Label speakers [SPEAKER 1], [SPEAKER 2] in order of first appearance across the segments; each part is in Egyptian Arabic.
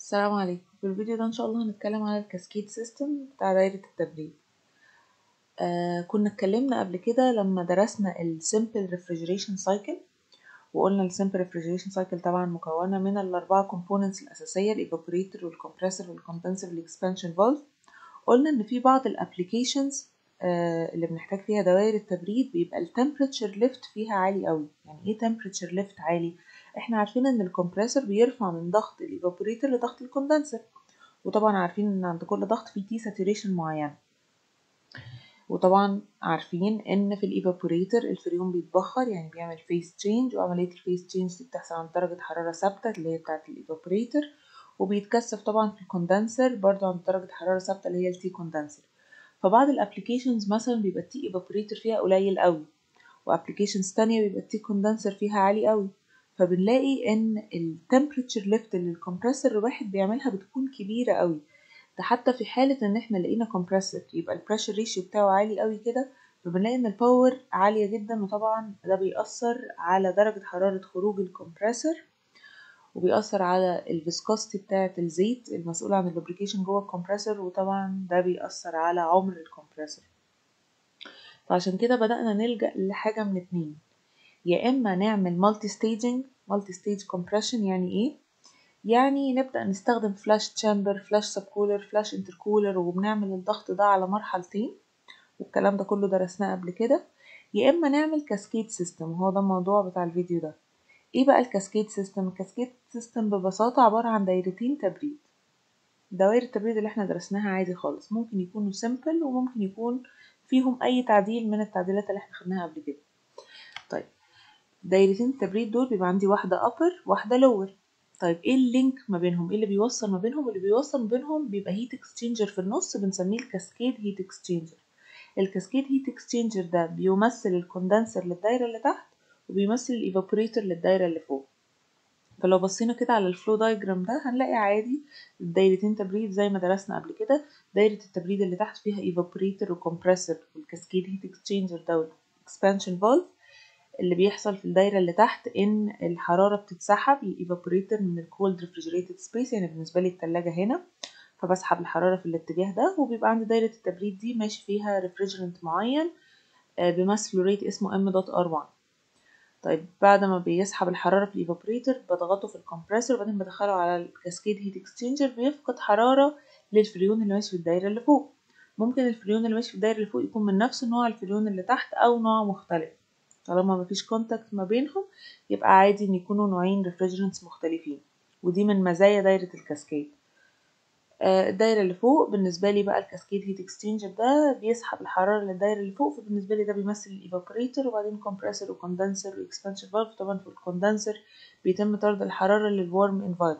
[SPEAKER 1] السلام عليكم في الفيديو ده ان شاء الله هنتكلم على الكاسكيد سيستم بتاع دايرة التبريد آه كنا اتكلمنا قبل كده لما درسنا السيمبل ريفريجريشن سايكل وقلنا السيمبل ريفريجريشن سايكل طبعا مكونة من الأربعة كومبوننتس الأساسية الإيفابوريتور والكمبريسور والكوندنسر والإكسبانشن فالف قلنا إن في بعض الأبليكيشنز آه اللي بنحتاج فيها دوائر التبريد بيبقى التمبريتشر ليفت فيها عالي قوي يعني ايه تمبريتشر ليفت عالي احنا عارفين ان الكمبريسور بيرفع من ضغط الايفابوريتور لضغط الكوندنسر وطبعا عارفين ان عند كل ضغط في تي ساتوريشن معين وطبعا عارفين ان في الايفابوريتور الفريون بيتبخر يعني بيعمل فيس تشينج وعمليه الفيس تشينج دي بتحصل عند درجه حراره ثابته اللي هي بتاعه الايفابوريتور وبيتكثف طبعا في الكوندنسر برضو عند درجه حراره ثابته اللي هي التي كوندنسر فبعض الابلكيشنز مثلا بيبقى التي ايفابوريتور فيها قليل قوي وابلكيشنز تانية بيبقى التي كوندنسر فيها عالي قوي فبنلاقي ان التمبريتشر ليفت اللي الكمبريسور الواحد بيعملها بتكون كبيره قوي ده حتى في حاله ان احنا لقينا كومبريسور يبقى البريشر ريشيو بتاعه عالي قوي كده فبنلاقي ان الباور عاليه جدا وطبعا ده بيأثر على درجه حراره خروج الكمبريسور وبيأثر على الفيسكوستي بتاعة الزيت المسؤول عن اللوبريكيشن جوه الكمبريسور وطبعا ده بيأثر على عمر الكمبريسور فعشان كده بدأنا نلجأ لحاجة من اتنين يا اما نعمل مالتي ستيجنج مالتي ستيج كومبريشن يعني ايه يعني نبدا نستخدم فلاش تشامبر فلاش سب كولر فلاش انتركولر وبنعمل الضغط ده على مرحلتين والكلام ده كله درسناه قبل كده يا اما نعمل كاسكيد سيستم وهو ده الموضوع بتاع الفيديو ده ايه بقى الكاسكيد سيستم الكاسكيد سيستم ببساطه عباره عن دايرتين تبريد دوائر التبريد اللي احنا درسناها عادي خالص ممكن يكونوا سيمبل وممكن يكون فيهم اي تعديل من التعديلات اللي احنا خدناها قبل كده طيب دايرتين التبريد دول بيبقى عندي واحدة upper واحدة lower طيب ايه اللينك ما بينهم ايه اللي بيوصل ما بينهم اللي بيوصل ما بينهم بيبقى هيت اكسشينجر في النص بنسميه الكاسكيد هيت اكسشينجر الكاسكيد هيت اكسشينجر ده بيمثل الكوندنسر للدايرة اللي تحت وبيمثل الايفابوريتور للدايرة اللي فوق فلو بصينا كده على الفلو دايجرام ده هنلاقي عادي الدايرتين تبريد زي ما درسنا قبل كده دايرة التبريد اللي تحت فيها ايفابوريتور وكمبريسور والكاسكيد هيت اكسشينجر ده والاكسبانشن فالف اللي بيحصل في الدايرة اللي تحت إن الحرارة بتتسحب للإيفابوريتور من الكولد ريفريجريتد سبيس يعني بالنسبة لي التلاجة هنا فبسحب الحرارة في الاتجاه ده وبيبقى عندي دايرة التبريد دي ماشي فيها ريفريجرنت معين بماس فلوريت اسمه ام دوت ار 1 طيب بعد ما بيسحب الحرارة في الإيفابوريتور بضغطه في الكمبريسور وبعدين بدخله على الكاسكيد هيت اكسشينجر بيفقد حرارة للفريون اللي ماشي في الدايرة اللي فوق ممكن الفريون اللي ماشي في الدايرة اللي فوق يكون من نفس نوع الفريون اللي تحت أو نوع مختلف طالما مفيش كونتاكت ما بينهم يبقى عادي ان يكونوا نوعين ريفريجرنتس مختلفين ودي من مزايا دايرة الكاسكيد آه الدايرة اللي فوق بالنسبة لي بقى الكاسكيد هيت اكسشينجر ده بيسحب الحرارة للدايرة اللي فوق فبالنسبة لي ده بيمثل الايفابوريتور وبعدين كومبريسور وكوندنسر واكسبانشن فالف طبعا في الكوندنسر بيتم طرد الحرارة للورم انفايرمنت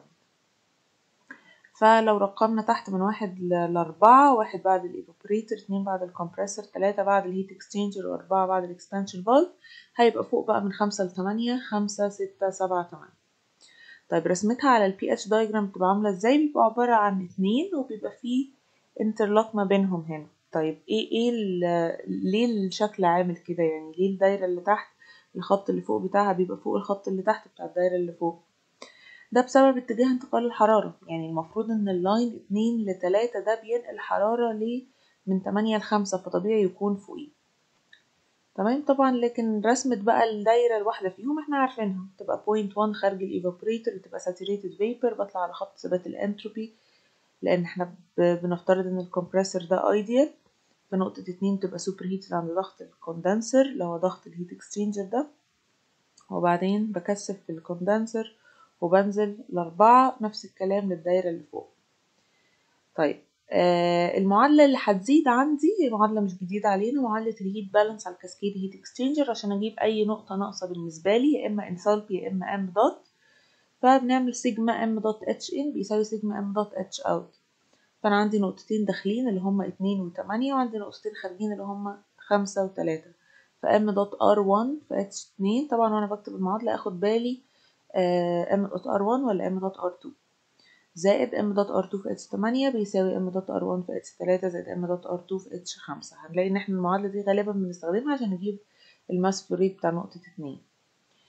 [SPEAKER 1] فلو رقمنا تحت من واحد لأربعة واحد بعد الإيفابوريتور اتنين بعد الكمبريسور تلاتة بعد الهيت اكسشينجر وأربعة بعد الإكسبانشن فالف هيبقى فوق بقى من خمسة لتمانية خمسة ستة سبعة تمانية طيب رسمتها على البي اتش دايجرام بتبقى عاملة ازاي بيبقى عبارة عن اتنين وبيبقى فيه انترلوك ما بينهم هنا طيب ايه ايه ليه الشكل عامل كده يعني ليه الدايرة اللي تحت الخط اللي فوق بتاعها بيبقى فوق الخط اللي تحت بتاع الدايرة اللي فوق ده بسبب اتجاه انتقال الحرارة يعني المفروض ان اللاين اتنين لتلاتة ده بينقل حرارة ل من تمانية لخمسة فطبيعي يكون فوقيه تمام طبعا لكن رسمة بقى الدايرة الواحدة فيهم احنا عارفينها تبقى بوينت وان خارج الايفابوريتور بتبقى ساتوريتد فيبر بطلع على خط ثبات الانتروبي لان احنا بنفترض ان الكمبريسور ده ايديال فنقطة اتنين تبقى سوبر هيتد عند ضغط الكوندنسر اللي هو ضغط الهيت اكسشينجر ده وبعدين بكثف في الكوندنسر وبنزل لأربعة نفس الكلام للدايرة اللي فوق طيب آه المعادلة اللي هتزيد عندي معادلة مش جديدة علينا معادلة الهيت بالانس على الكاسكيد هيت اكسشينجر عشان اجيب اي نقطة ناقصة بالنسبة لي يا اما انثالبي يا اما ام دوت فبنعمل سيجما ام دوت اتش ان بيساوي سيجما ام دوت اتش اوت فانا عندي نقطتين داخلين اللي هما اتنين وتمانية وعندي نقطتين خارجين اللي هما خمسة وتلاتة فام دوت ار وان في اتش اتنين طبعا وانا بكتب المعادلة اخد بالي ام دوت ار 1 ولا ام دوت ار 2 زائد ام دوت ار 2 في اتش 8 بيساوي ام دوت ار 1 في اتش 3 زائد ام دوت ار 2 في اتش 5 هنلاقي ان احنا المعادله دي غالبا بنستخدمها عشان نجيب الماس فلو ريت بتاع نقطه 2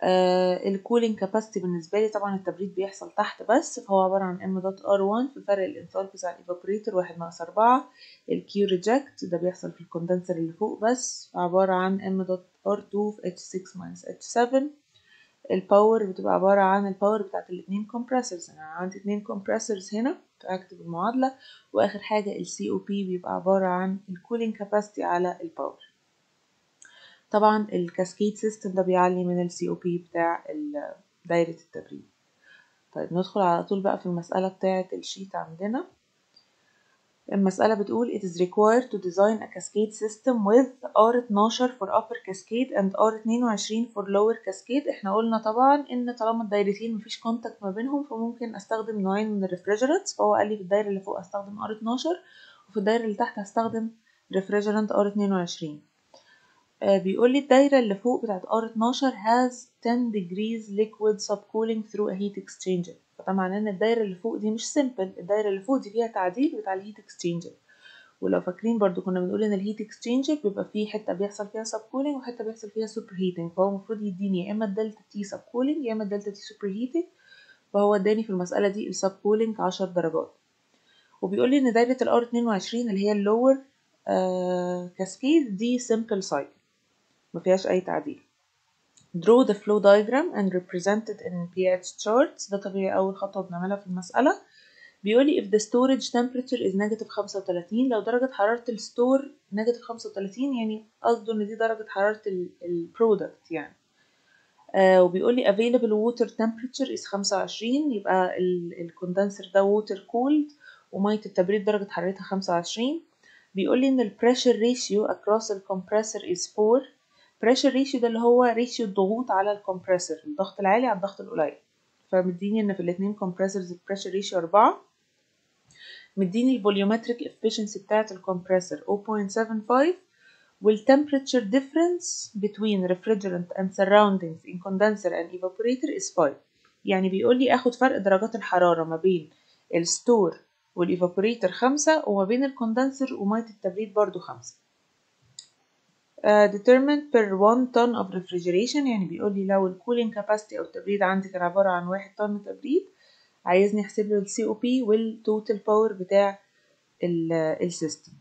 [SPEAKER 1] آه الكولينج كاباسيتي بالنسبه لي طبعا التبريد بيحصل تحت بس فهو عباره عن ام دوت ار 1 في فرق الانثالبيز على الايفابوريتور واحد ناقص أربعة الكيو ريجكت ده بيحصل في الكوندنسر اللي فوق بس عباره عن ام دوت ار 2 في اتش 6 ماينس اتش 7 الباور بتبقى عباره عن الباور بتاعت الاتنين كومبريسورز انا عندي اتنين كومبريسورز هنا فاكتب المعادله واخر حاجه السي او بي بيبقى عباره عن الكولينج كاباسيتي على الباور طبعا الكاسكيد سيستم ده بيعلي من السي او بي بتاع دايرة التبريد طيب ندخل على طول بقى في المسألة بتاعة الشيت عندنا المسألة بتقول it is required to design a cascade system with R12 for upper cascade and R22 for lower cascade احنا قلنا طبعا ان طالما الدايرتين مفيش كونتاكت ما بينهم فممكن استخدم نوعين من الريفريجرانتس فهو قال لي في الدايرة اللي فوق استخدم R12 وفي الدايرة اللي تحت هستخدم ريفريجرانت R22 بيقول لي الدايرة اللي فوق بتاعت R12 has 10 degrees liquid subcooling through a heat exchanger فده معناه ان الدايرة اللي فوق دي مش simple الدايرة اللي فوق دي فيها تعديل بتاع الهيت exchanger ولو فاكرين برضو كنا بنقول ان الهيت exchanger بيبقى فيه حتة بيحصل فيها subcooling وحتة بيحصل فيها superheating فهو المفروض يديني يا اما الدلتا تي subcooling يا اما الدلتا تي superheating فهو اداني في المسألة دي السبكولينج 10 درجات وبيقول لي ان دايرة ال R22 اللي هي اللور كاسكيد دي simple cycle ما فيهاش أي تعديل. Draw the flow diagram and represent it in pH charts ده طبيعي أول خطوة بنعملها في المسألة بيقولي if the storage temperature is negative 35 لو درجة حرارة الستور negative 35 يعني قصده إن دي درجة حرارة البرودكت يعني آه وبيقولي available water temperature is 25 يبقى الكوندنسر ده water cooled ومية التبريد درجة حرارتها 25 بيقولي إن ال pressure ratio across the compressor is 4 pressure ratio ده اللي هو ريشيو الضغوط على الكمبريسور الضغط العالي على الضغط القليل فمديني ان في الاتنين compressors البريشر ريشيو أربعة مديني الفوليومتريك efficiency بتاعة الكمبريسور 0.75 والtemperature difference between refrigerant and surroundings in condenser and evaporator is 5 يعني بيقول لي اخد فرق درجات الحرارة ما بين الستور والايفابوريتر خمسة وما بين الكوندنسر ومية التبريد برضو خمسة Uh, determined per 1 ton of refrigeration يعني بيقول لي لو الكولينج كاباسيتي او التبريد عندي كان عبارة عن واحد طن تبريد عايزني احسب له السي او بي والتوتال باور بتاع السيستم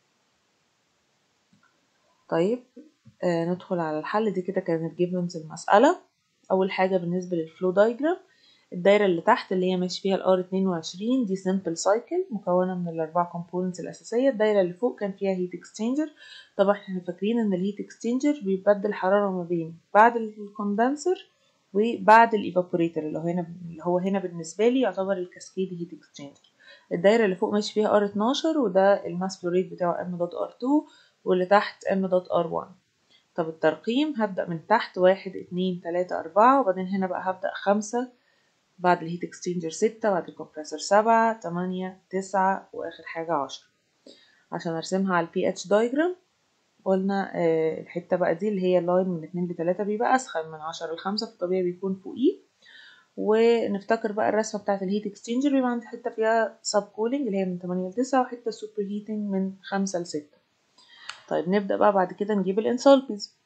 [SPEAKER 1] طيب آه ندخل على الحل دي كده كانت جيفنز المسألة أول حاجة بالنسبة للفلو دايجرام الدايرة اللي تحت اللي هي ماشي فيها الار 22 دي سمبل سايكل مكونة من الأربع كومبوننتس الأساسية الدايرة اللي فوق كان فيها هيت اكسشينجر طبعا احنا فاكرين إن الهيت اكسشينجر بيبدل حرارة ما بين بعد الكوندنسر وبعد الايفابوريتر اللي هو هنا اللي هو هنا بالنسبة لي يعتبر الكاسكيد هيت اكسشينجر الدايرة اللي فوق ماشي فيها ار 12 وده الماس فلو ريت بتاعه ام دوت ار 2 واللي تحت ام دوت ار 1 طب الترقيم هبدأ من تحت واحد اتنين تلاتة أربعة وبعدين هنا بقى هبدأ خمسة بعد الهيت اكسشينجر ستة بعد الكمبريسور سبعة تمانية تسعة وآخر حاجة عشرة عشان أرسمها على البي اتش دايجرام قلنا آه الحتة بقى دي اللي هي اللاين من اتنين لتلاتة بيبقى أسخن من عشرة لخمسة فالطبيعي بيكون فوقيه ونفتكر بقى الرسمة بتاعة الهيت اكسشينجر بيبقى عندي حتة فيها سب كولينج اللي هي من تمانية لتسعة وحتة سوبر هيتنج من خمسة لستة طيب نبدأ بقى بعد كده نجيب الانسولبيز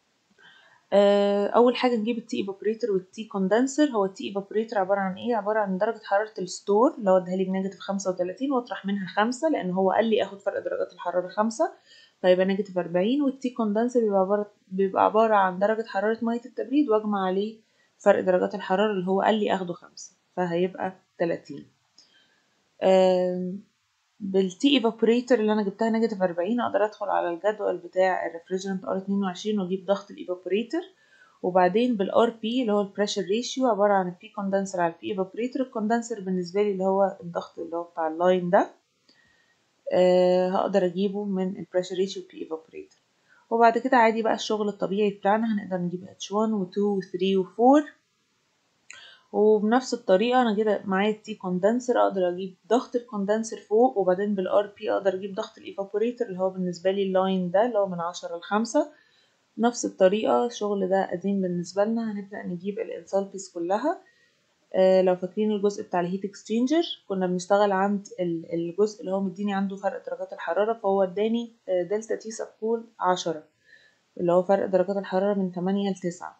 [SPEAKER 1] اول حاجه نجيب التي ايفابوريتور والتي كوندنسر هو التي ايفابوريتور عباره عن ايه عباره عن درجه حراره الستور اللي هو اداها لي بنيجاتيف 35 واطرح منها 5 لان هو قال لي اخد فرق درجات الحراره 5 فيبقى نيجاتيف 40 والتي كوندنسر بيبقى عباره بيبقى عباره عن درجه حراره ميه التبريد واجمع عليه فرق درجات الحراره اللي هو قال لي اخده 5 فهيبقى 30 بالتي ايفابوريتور اللي انا جبتها نيجاتيف 40 اقدر ادخل على الجدول بتاع الريفريجرنت ار 22 واجيب ضغط الايفابوريتور وبعدين بالار بي اللي هو البريشر ريشيو عباره عن البي كوندنسر على البي ايفابوريتور الكوندنسر بالنسبه لي اللي هو الضغط اللي هو بتاع اللاين ده أه هقدر اجيبه من البريشر ريشيو بي ايفابوريتور وبعد كده عادي بقى الشغل الطبيعي بتاعنا هنقدر نجيب H1 و2 و3 و4 وبنفس الطريقة أنا كده معايا التي كوندنسر أقدر أجيب ضغط الكوندنسر فوق وبعدين بالار بي أقدر أجيب ضغط الإيفابوريتور اللي هو بالنسبة لي اللاين ده اللي هو من عشرة لخمسة نفس الطريقة الشغل ده قديم بالنسبة لنا هنبدأ نجيب الانسالبيز كلها آه لو فاكرين الجزء بتاع الهيت اكسشينجر كنا بنشتغل عند الجزء اللي هو مديني عنده فرق درجات الحرارة فهو اداني دلتا تي سبكول عشرة اللي هو فرق درجات الحرارة من تمانية لتسعة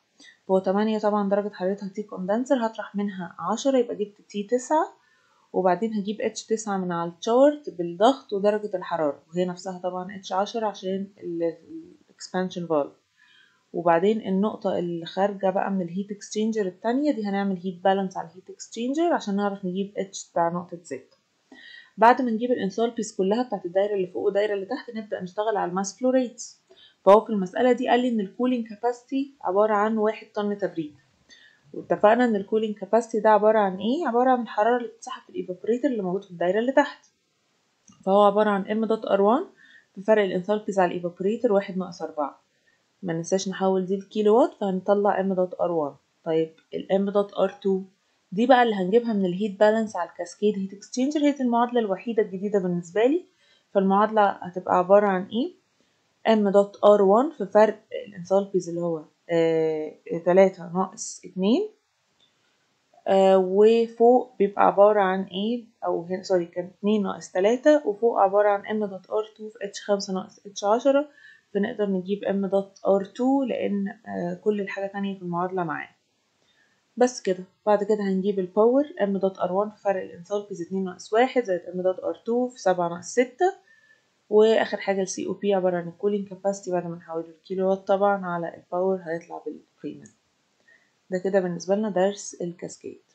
[SPEAKER 1] هو تمانية طبعا درجة حرارتها تي كوندنسر هطرح منها عشرة يبقى جبت تي تسعة وبعدين هجيب اتش تسعة من على الشارت بالضغط ودرجة الحرارة وهي نفسها طبعا اتش عشرة عشان الاكسبانشن فالف وبعدين النقطة اللي خارجة بقى من الهيت اكسشينجر التانية دي هنعمل هيت بالانس على الهيت اكسشينجر عشان نعرف نجيب اتش بتاع نقطة زد بعد ما نجيب الانثالبيز كلها بتاعت الدايرة اللي فوق والدايرة اللي تحت نبدأ نشتغل على الماس فلو ريتس فهو في المسألة دي قال لي إن الكولينج كاباسيتي عبارة عن واحد طن تبريد واتفقنا إن الكولينج كاباسيتي ده عبارة عن إيه؟ عبارة عن الحرارة اللي بتتسحب في الإيفابوريتر اللي موجود في الدايرة اللي تحت فهو عبارة عن ام دوت ار 1 في فرق الانثالبيز على الإيفابوريتر واحد ناقص أربعة ما ننساش نحول دي الكيلو وات فهنطلع ام دوت ار 1 طيب الام دوت ار 2 دي بقى اللي هنجيبها من الهيت بالانس على الكاسكيد هيت اكسشينجر هي المعادلة الوحيدة الجديدة بالنسبة لي فالمعادلة هتبقى عبارة عن ايه ام دوت ار 1 في فرق الانثالبيز اللي هو آه تلاتة ناقص اتنين آه وفوق بيبقى عبارة عن ايه او هنا سوري كان اتنين ناقص تلاتة وفوق عبارة عن ام دوت ار 2 في اتش خمسة ناقص اتش عشرة فنقدر نجيب ام دوت ار 2 لان آه كل الحاجة تانية في المعادلة معانا بس كده بعد كده هنجيب الباور ام دوت ار 1 في فرق الانثالبيز اتنين ناقص واحد زائد ام دوت ار 2 في سبعة ناقص ستة واخر حاجه السي او بي عباره عن الكولينج كاباسيتي بعد ما نحوله الكيلو وات طبعا على الباور هيطلع بالقيمه ده كده بالنسبه لنا درس الكاسكيد